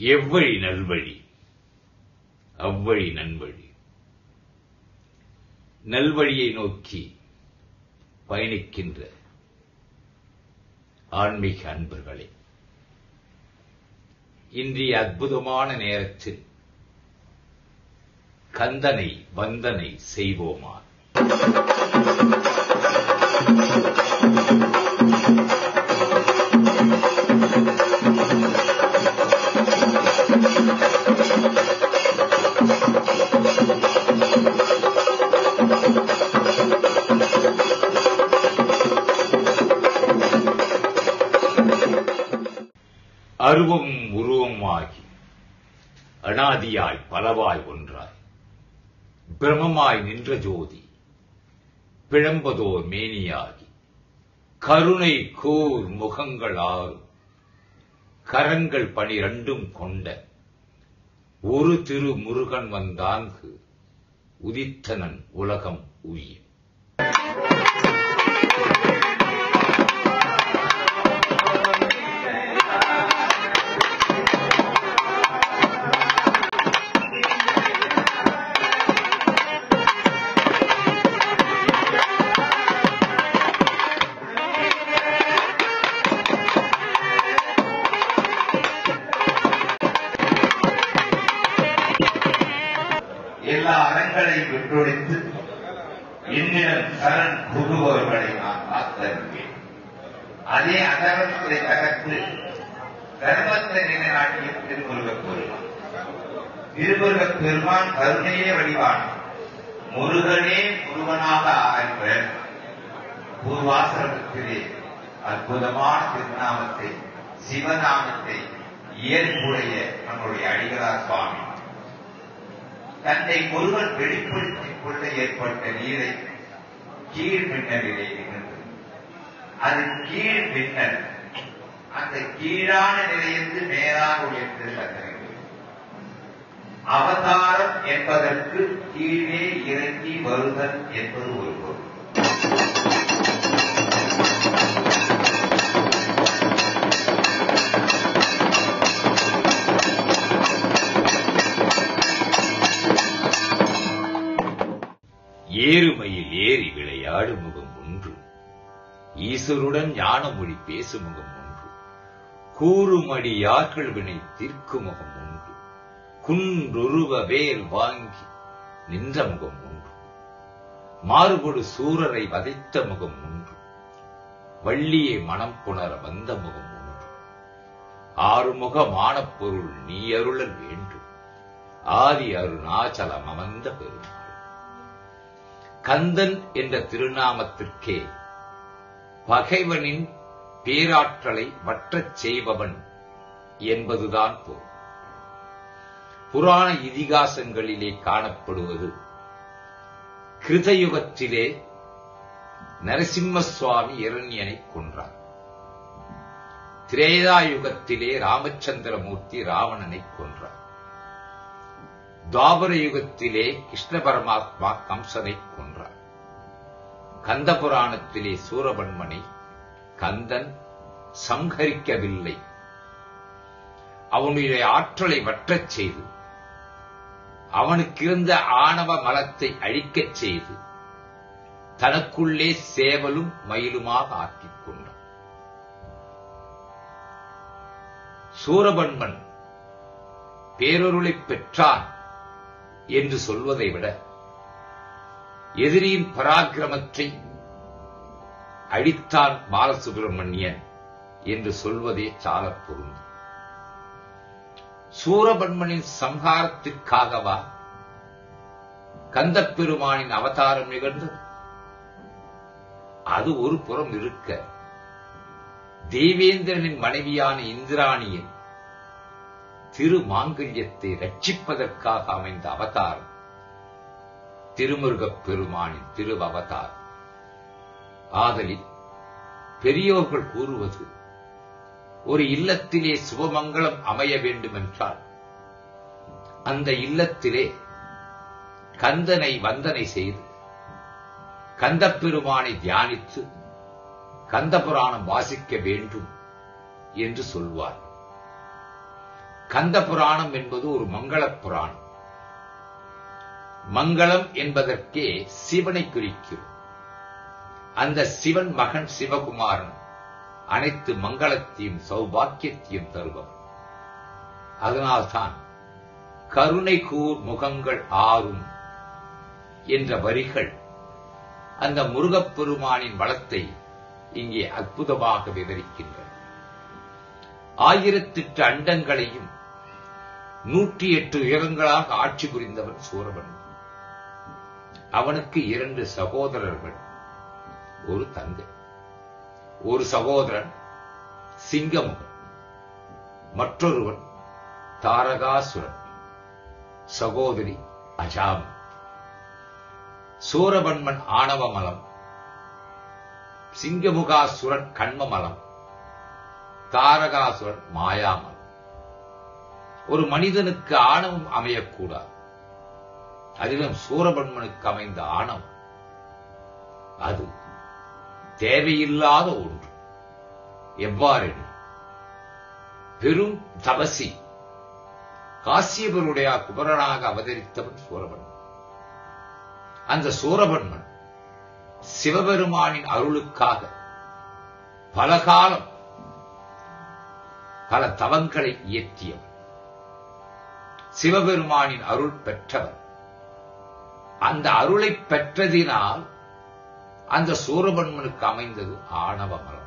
எவ்வழி நல்வழி அவ்வழி நன்வழி நல்வழியை நோக்கி பயணிக்கின்ற ஆன்மீக அன்பர்களே இன்றைய அற்புதமான நேரத்தில் கந்தனை வந்தனை செய்வோமா அருவம் உருவமாகி அனாதியாய் பலவாய் ஒன்றாய் பிரமமாய் நின்ற ஜோதி பிழம்பதோர் மேனியாகி கருணை கூர் முகங்கள் ஆறு கரங்கள் பனிரண்டும் கொண்ட ஒரு திரு முருகன் வந்தாங்கு உதித்தனன் உலகம் உயிர் எல்லா அறங்களையும் விட்டொழித்து என்னிடம் சரண் புகுபவர்களை நான் காத்தருவேன் அதே அதர்மத்தை தகர்த்து தர்மத்தை நிலைநாட்டிய திருமுருகப் பெருமான் திருமுருகப் பெருமான் கருணையே வடிவான் முருகனே முருகனாக ஆகின்ற பூர்வாசிரமத்திலே அற்புதமான திருநாமத்தை சிவநாமத்தை இயல்புடைய நம்முடைய அடிகளார் சுவாமி தன்னை ஒருவன் வெளிப்படுத்திக் கொள்ள ஏற்பட்ட நீரை கீழ் மின்னலிலே நிகழ்ந்தது அது கீழ் மின்னல் அந்த கீழான நிலையிலிருந்து மேலான உயர்ந்து கத்தனை அவதாரம் என்பதற்கு கீழே இறங்கி வருதல் என்பது ஒரு பொருள் ஏறுமையில் ஏறி விளையாடு முகம் ஒன்று ஈஸ்வருடன் ஞானமொழி பேசும் முகம் ஒன்று கூறுமடி யார்கள் வினை தீர்க்கும் முகம் ஒன்று குன்றுருவ வேல் வாங்கி நின்ற முகம் ஒன்று மாறுபடு சூரரை வதைத்த முகம் ஒன்று வள்ளியை மனம் புணர வந்த முகம் ஒன்று ஆறுமுகமான பொருள் நீ அருளல் வேண்டும் ஆதி அருணாச்சலம் அமர்ந்த பெருமாள் கந்தன் என்ற திருநாமத்திற்கே பகைவனின் பேராற்றலை வற்றச் செய்பவன் என்பதுதான் பொருள் புராண இதிகாசங்களிலே காணப்படுவது கிருதயுகத்திலே நரசிம்ம சுவாமி இரண்யனை கொன்றார் திரேதாயுகத்திலே ராமச்சந்திரமூர்த்தி ராவணனை கொன்றார் துவாபர யுகத்திலே கிருஷ்ண பரமாத்மா கம்சனை கொன்றார் கந்த புராணத்திலே சூரபன்மனை கந்தன் சம்ஹரிக்கவில்லை அவனுடைய ஆற்றலை வற்றச் செய்து அவனுக்கிருந்த ஆணவ மலத்தை அழிக்கச் செய்து தனக்குள்ளே சேவலும் மயிலுமாக ஆக்கிக் கொண்டான் சூரபன்மன் பேரொருளைப் பெற்றான் என்று சொல்வதை விட எதிரியின் பராக்கிரமத்தை அழித்தான் பாலசுப்பிரமணியன் என்று சொல்வதே சாலப் பொருந்தும் சூரபன்மனின் சம்ஹாரத்திற்காகவா கந்தப்பெருமானின் அவதாரம் நிகழ்ந்தது அது ஒரு புறம் இருக்க தேவேந்திரனின் மனைவியான இந்திராணியின் திருமாங்கல்யத்தை ரட்சிப்பதற்காக அமைந்த அவதாரம் திருமுருகப் பெருமானின் திரு அவதாரம் ஆதலில் பெரியோர்கள் கூறுவது ஒரு இல்லத்திலே சுபமங்கலம் அமைய வேண்டுமென்றால் அந்த இல்லத்திலே கந்தனை வந்தனை செய்து கந்தப்பெருமானை தியானித்து கந்த புராணம் வாசிக்க வேண்டும் என்று சொல்வார் கந்த புராணம் என்பது ஒரு மங்களப் புராணம் மங்களம் என்பதற்கே சிவனை குறிக்கிறோம் அந்த சிவன் மகன் சிவகுமாரன் அனைத்து மங்களத்தையும் சௌபாக்கியத்தையும் தருபவன் அதனால்தான் கருணை கூர் முகங்கள் ஆறும் என்ற வரிகள் அந்த முருகப்பெருமானின் வளத்தை இங்கே அற்புதமாக விவரிக்கின்றன ஆயிரத்தெட்டு அண்டங்களையும் நூற்றி எட்டு உயரங்களாக ஆட்சி புரிந்தவன் சூரவன் அவனுக்கு இரண்டு சகோதரர்கள் ஒரு தங்கை ஒரு சகோதரன் சிங்கமுகன் மற்றொருவன் தாரகாசுரன் சகோதரி அஜாமன் சூரபன்மன் ஆணவமலம் சிங்கமுகாசுரன் கண்மமலம் தாரகாசுரன் மாயாமலம் ஒரு மனிதனுக்கு ஆணவம் அமையக்கூடாது அதிலும் சூரபன்மனுக்கு அமைந்த ஆணவம் அது தேவையில்லாத ஒன்று எவ்வாறெனில் பெரும் தபசி காசியபருடைய குமரனாக அவதரித்தவன் சூரபன்மன் அந்த சூரபன்மன் சிவபெருமானின் அருளுக்காக பல காலம் பல தவங்களை இயற்றியவன் சிவபெருமானின் அருள் பெற்றவர் அந்த அருளை பெற்றதினால் அந்த சூரபன்மனுக்கு அமைந்தது ஆணவ மரம்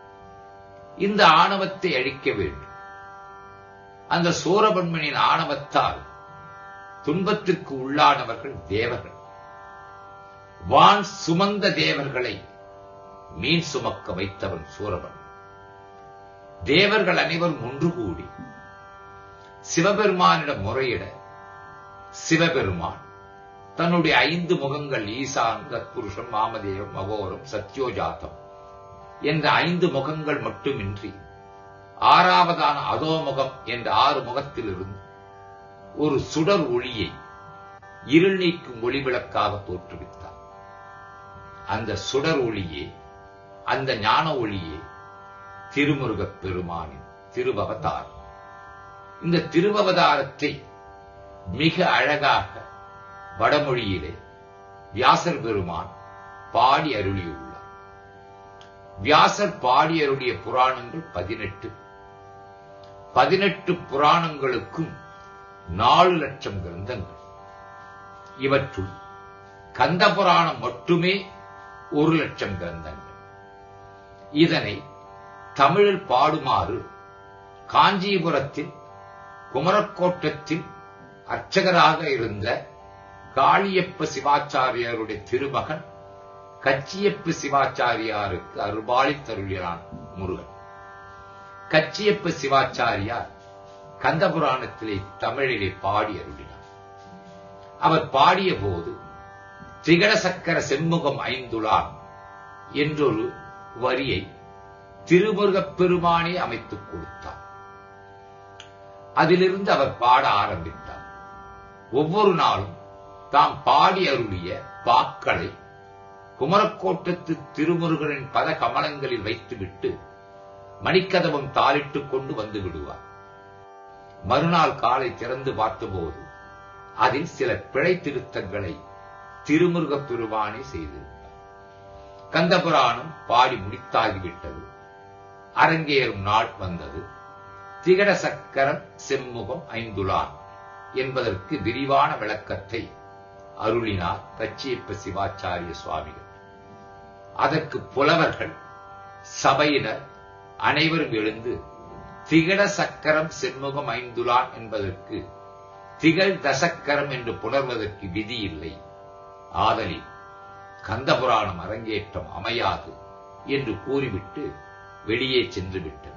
இந்த ஆணவத்தை அழிக்க வேண்டும் அந்த சூரபன்மனின் ஆணவத்தால் துன்பத்திற்கு உள்ளானவர்கள் தேவர்கள் வான் சுமந்த தேவர்களை மீன் சுமக்க வைத்தவன் சூரபன் தேவர்கள் அனைவரும் ஒன்று கூடி சிவபெருமானிடம் முறையிட சிவபெருமான் தன்னுடைய ஐந்து முகங்கள் ஈசான் தத்புருஷம் மாமதேவம் மகோரம் சத்யோஜாதம் என்ற ஐந்து முகங்கள் மட்டுமின்றி ஆறாவதான அதோமுகம் என்ற ஆறு முகத்திலிருந்து ஒரு சுடர் ஒளியை இருள் நீக்கும் ஒளிவிளக்காக தோற்றுவித்தார் அந்த சுடர் ஒளியே அந்த ஞான ஒளியே திருமுருகப் பெருமானின் திருவவதாரம் இந்த திருவவதாரத்தை மிக அழகாக வடமொழியிலே வியாசர் பெருமான் பாடி அருளியுள்ளார் வியாசர் பாடி அருளிய புராணங்கள் பதினெட்டு பதினெட்டு புராணங்களுக்கும் நாலு லட்சம் கிரந்தங்கள் இவற்றுள் கந்த புராணம் மட்டுமே ஒரு லட்சம் கிரந்தங்கள் இதனை தமிழில் பாடுமாறு காஞ்சிபுரத்தில் குமரக்கோட்டத்தில் அர்ச்சகராக இருந்த காளியப்ப சிவாச்சாரியாருடைய திருமகன் கச்சியப்ப சிவாச்சாரியாருக்கு அருள்பாலித்தருளினான் முருகன் கச்சியப்ப சிவாச்சாரியார் கந்தபுராணத்திலே தமிழிலே பாடி அருளினார் அவர் பாடிய போது திகட சக்கர செம்முகம் ஐந்துளான் என்றொரு வரியை திருமுருகப் பெருமானே அமைத்துக் கொடுத்தார் அதிலிருந்து அவர் பாட ஆரம்பித்தார் ஒவ்வொரு நாளும் தாம் பாடி அருளிய பாக்களை குமரக்கோட்டத்து திருமுருகனின் பத கமலங்களில் வைத்துவிட்டு மணிக்கதவம் தாளிட்டுக் கொண்டு வந்து விடுவார் மறுநாள் காலை திறந்து பார்த்தபோது அதில் சில பிழை திருத்தங்களை திருமுருகப் பெருமானே செய்திருந்தார் கந்தபுராணம் பாடி முடித்தாகிவிட்டது அரங்கேறும் நாள் வந்தது திகட சக்கரம் செம்முகம் ஐந்துலான் என்பதற்கு விரிவான விளக்கத்தை அருளினார் கச்சியப்ப சிவாச்சாரிய சுவாமிகள் அதற்கு புலவர்கள் சபையினர் அனைவரும் எழுந்து திகட சக்கரம் செண்முகம் ஐந்துலான் என்பதற்கு திகழ் தசக்கரம் என்று புணர்வதற்கு விதி இல்லை ஆதலில் கந்தபுராணம் அரங்கேற்றம் அமையாது என்று கூறிவிட்டு வெளியே சென்று விட்டனர்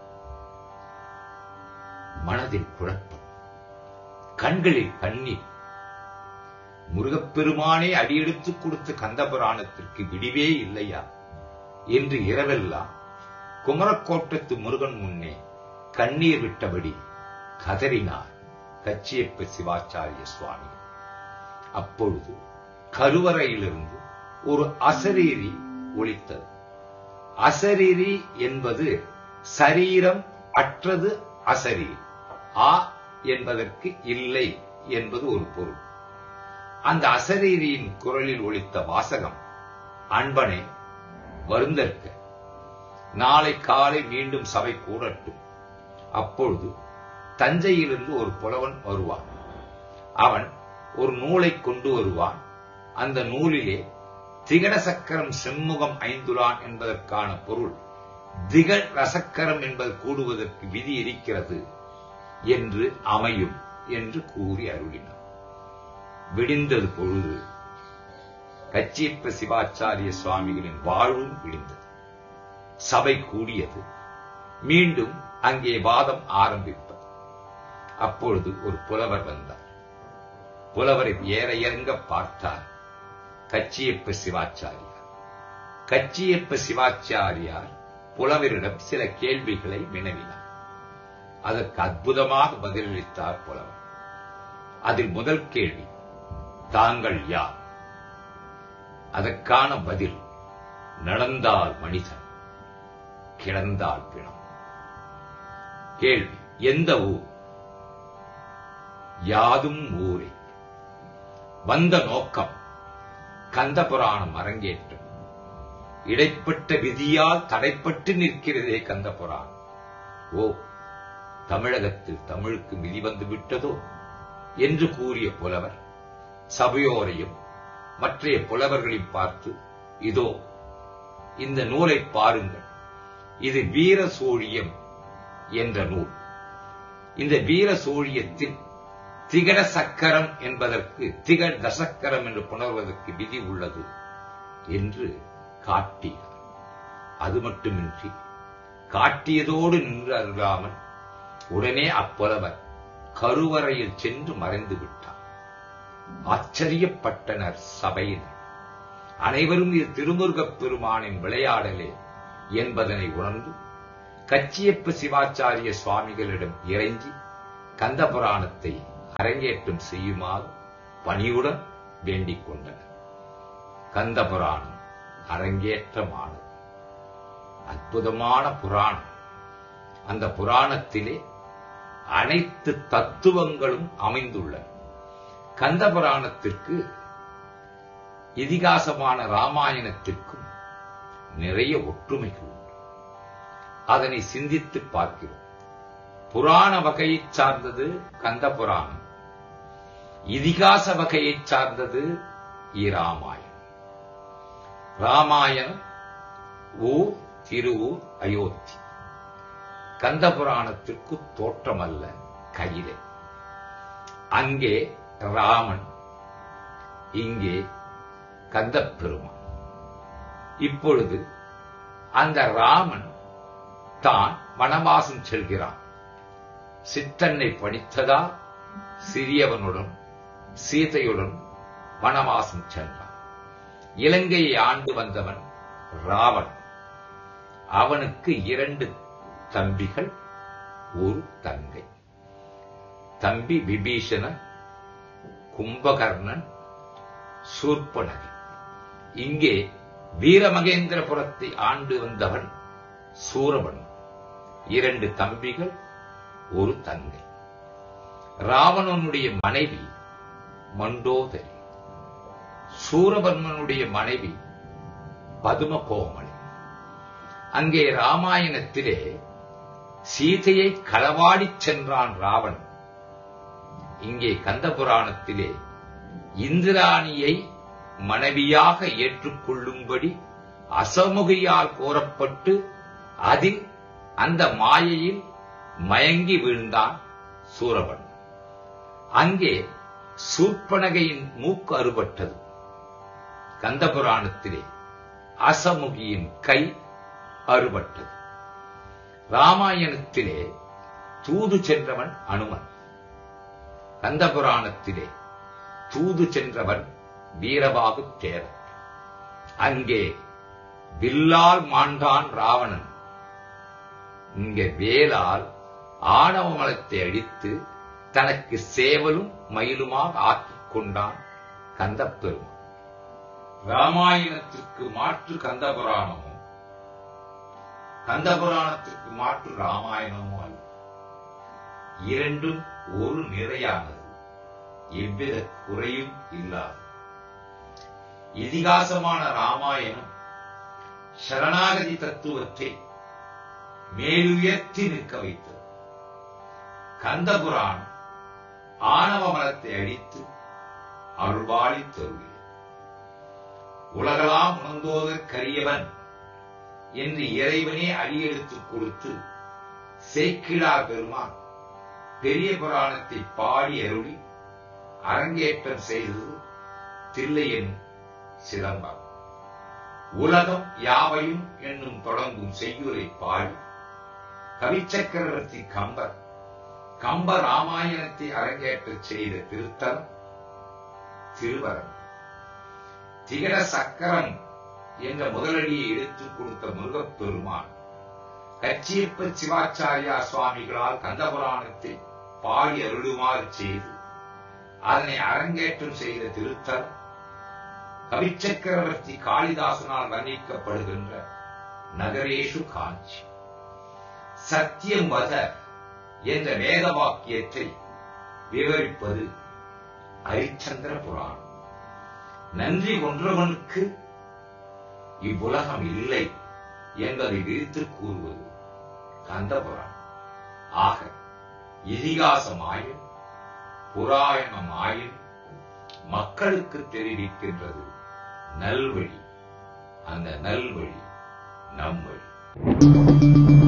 மனதில் குழப்பம் கண்களில் கண்ணீர் முருகப்பெருமானே அடியெடுத்துக் கொடுத்த கந்தபுராணத்திற்கு விடிவே இல்லையா என்று இரவெல்லாம் குமரக்கோட்டத்து முருகன் முன்னே கண்ணீர் விட்டபடி கதறினார் கச்சியப்ப சிவாச்சாரிய சுவாமி அப்பொழுது கருவறையிலிருந்து ஒரு அசரீரி ஒலித்தது அசரீரி என்பது சரீரம் அற்றது அசரீரி ஆ என்பதற்கு இல்லை என்பது ஒரு பொருள் அந்த அசரீரியின் குரலில் ஒலித்த வாசகம் அன்பனே வருந்தற்க நாளை காலை மீண்டும் சபை கூடட்டும் அப்பொழுது தஞ்சையிலிருந்து ஒரு புலவன் வருவான் அவன் ஒரு நூலை கொண்டு வருவான் அந்த நூலிலே திகட சக்கரம் செம்முகம் ஐந்துலான் என்பதற்கான பொருள் திகழ் ரசக்கரம் என்பது கூடுவதற்கு விதி இருக்கிறது என்று அமையும் என்று கூறி அருளினார் விடிந்தது பொழுது கச்சியப்ப சிவாச்சாரிய சுவாமிகளின் வாழ்வும் விடிந்தது சபை கூடியது மீண்டும் அங்கே வாதம் ஆரம்பிப்பது அப்பொழுது ஒரு புலவர் வந்தார் புலவரை ஏற இறங்க பார்த்தார் கச்சியப்ப சிவாச்சாரியார் கச்சியப்ப சிவாச்சாரியார் புலவரிடம் சில கேள்விகளை வினவினார் அதற்கு அற்புதமாக பதிலளித்தார் புலவர் அதில் முதல் கேள்வி தாங்கள் யார் அதற்கான பதில் நடந்தால் மனிதன் கிடந்தால் பிணம் கேள்வி எந்த ஊர் யாதும் ஊரே வந்த நோக்கம் கந்த புராணம் அரங்கேற்றம் இடைப்பட்ட விதியால் தடைப்பட்டு நிற்கிறதே கந்த புராணம் ஓ தமிழகத்தில் தமிழுக்கு விதி வந்து விட்டதோ என்று கூறிய புலவர் சபையோரையும் மற்றைய புலவர்களையும் பார்த்து இதோ இந்த நூலை பாருங்கள் இது வீர சோழியம் என்ற நூல் இந்த வீர சோழியத்தில் திகட சக்கரம் என்பதற்கு திகழ தசக்கரம் என்று புணர்வதற்கு விதி உள்ளது என்று காட்டினார் அது மட்டுமின்றி காட்டியதோடு நின்று அருளாமல் உடனே அப்புலவர் கருவறையில் சென்று மறைந்து விட்டார் ஆச்சரியப்பட்டனர் சபையினர் அனைவரும் இது திருமுருகப் பெருமானின் விளையாடலே என்பதனை உணர்ந்து கச்சியப்ப சிவாச்சாரிய சுவாமிகளிடம் இறைஞ்சி கந்த புராணத்தை அரங்கேற்றம் செய்யுமாறு பணியுடன் வேண்டிக் கொண்டனர் கந்த புராணம் அரங்கேற்றமானது அற்புதமான புராணம் அந்த புராணத்திலே அனைத்து தத்துவங்களும் அமைந்துள்ளன கந்த புராணத்திற்கு இதிகாசமான ராமாயணத்திற்கும் நிறைய ஒற்றுமைகள் உண்டு அதனை சிந்தித்து பார்க்கிறோம் புராண வகையைச் சார்ந்தது கந்த புராணம் இதிகாச வகையைச் சார்ந்தது இராமாயணம் ராமாயணம் ஊர் திருவூர் அயோத்தி கந்த புராணத்திற்கு தோற்றமல்ல கையிலே அங்கே ராமன் இங்கே கந்தப் பெருமான் இப்பொழுது அந்த ராமன் தான் வனவாசம் செல்கிறான் சித்தன்னை படித்ததா சிறியவனுடன் சீதையுடன் வனவாசம் சென்றான் இலங்கையை ஆண்டு வந்தவன் ராவன் அவனுக்கு இரண்டு தம்பிகள் ஒரு தங்கை தம்பி விபீஷணன் கும்பகர்ணன் சூர்பனகி இங்கே வீரமகேந்திரபுரத்தை ஆண்டு வந்தவன் சூரபன் இரண்டு தம்பிகள் ஒரு தங்கை ராவணனுடைய மனைவி மண்டோதரி சூரபர்மனுடைய மனைவி பதுமகோமளி அங்கே ராமாயணத்திலே சீதையை களவாடிச் சென்றான் ராவன் இங்கே கந்த புராணத்திலே இந்திராணியை மனைவியாக ஏற்றுக்கொள்ளும்படி அசமுகையால் கோரப்பட்டு அதில் அந்த மாயையில் மயங்கி வீழ்ந்தான் சூரபன் அங்கே சூர்பனகையின் மூக்கு அறுபட்டது கந்தபுராணத்திலே அசமுகியின் கை அறுபட்டது ராமாயணத்திலே தூது சென்றவன் அனுமன் கந்தபுராணத்திலே தூது சென்றவன் வீரபாகு தேரன் அங்கே வில்லால் மாண்டான் ராவணன் இங்கே வேலால் ஆணவ மலத்தை அடித்து தனக்கு சேவலும் மயிலுமாக ஆக்கிக் கொண்டான் கந்தப்பெருமான் ராமாயணத்திற்கு மாற்று கந்தபுராணமும் கந்தபுராணத்திற்கு மாற்று ராமாயணமும் அல்ல இரண்டும் ஒரு நிறையானது எவ்வித குறையும் இல்லாது இதிகாசமான ராமாயணம் சரணாகதி தத்துவத்தை மேலுயர்த்தி நிற்க வைத்தது கந்தபுராணம் ஆணவ மரத்தை அடித்து அருள்வாளி தருவியது உலகலாம் உணர்ந்தோதற்கரியவன் என்று இறைவனே அடியெடுத்துக் கொடுத்து சேக்கிழா பெருமான் பெரிய புராணத்தை பாடி அருளி அரங்கேற்றம் செய்தது தில்லையன் சிதம்பரம் உலகம் யாவையும் என்னும் தொடங்கும் செய்யுரை பாடி கவிச்சக்கரவர்த்தி கம்பர் கம்ப ராமாயணத்தை அரங்கேற்றச் செய்த திருத்தலம் திருவரம் திகட சக்கரம் என்ற முதலடியை எடுத்துக் கொடுத்த முருகப்பெருமான் கச்சியப்ப சிவாச்சாரியா சுவாமிகளால் கந்தபுராணத்தை பாடி அருளுமாறு செய்து அதனை அரங்கேற்றம் செய்த திருத்தலம் கவிச்சக்கரவர்த்தி காளிதாசனால் வர்ணிக்கப்படுகின்ற நகரேஷு காஞ்சி சத்தியம் வத என்ற வேத வாக்கியத்தை விவரிப்பது ஹரிச்சந்திர புராணம் நன்றி கொன்றவனுக்கு இவ்வுலகம் இல்லை என்பதை விரித்து கூறுவது கந்தபுராணம் ஆக இதிகாசமாயும் புராயணமாயும் மக்களுக்கு தெரிவிக்கின்றது நல்வழி அந்த நல்வழி நம் வழி